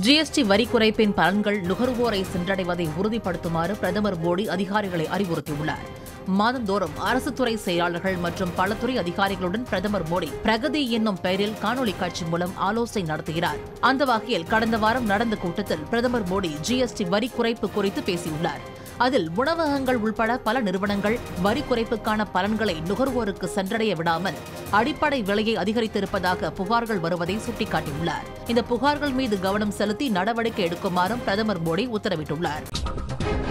GST வரி குறைப்பின் பலன்கள் நுகர்வோரை சென்றடைவதை உறுதிப்படுத்துமாறு பிரதமர் மோடி அதிகாரிகளை அறிவுறுத்தியுள்ளார் மாதந்தோறும் அரசு துறை செயலாளர்கள் மற்றும் பல துறை அதிகாரிகளுடன் பிரதமர் மோடி பிரகதி என்னும் பெயரில் காணொலி காட்சி மூலம் ஆலோசனை நடத்துகிறார் அந்த வகையில் கடந்த வாரம் நடந்த கூட்டத்தில் பிரதமர் மோடி ஜிஎஸ்டி வரி குறைப்பு குறித்து பேசியுள்ளார் அதில் உணவகங்கள் உள்பட பல நிறுவனங்கள் வரி குறைப்புக்கான பலன்களை நுகர்வோருக்கு சென்றடைய விடாமல் அடிப்படை விலையை அதிகரித்திருப்பதாக புகார்கள் வருவதை சுட்டிக்காட்டியுள்ளார் இந்த புகார்கள் மீது கவனம் செலுத்தி நடவடிக்கை எடுக்குமாறும் பிரதமர் மோடி உத்தரவிட்டுள்ளார்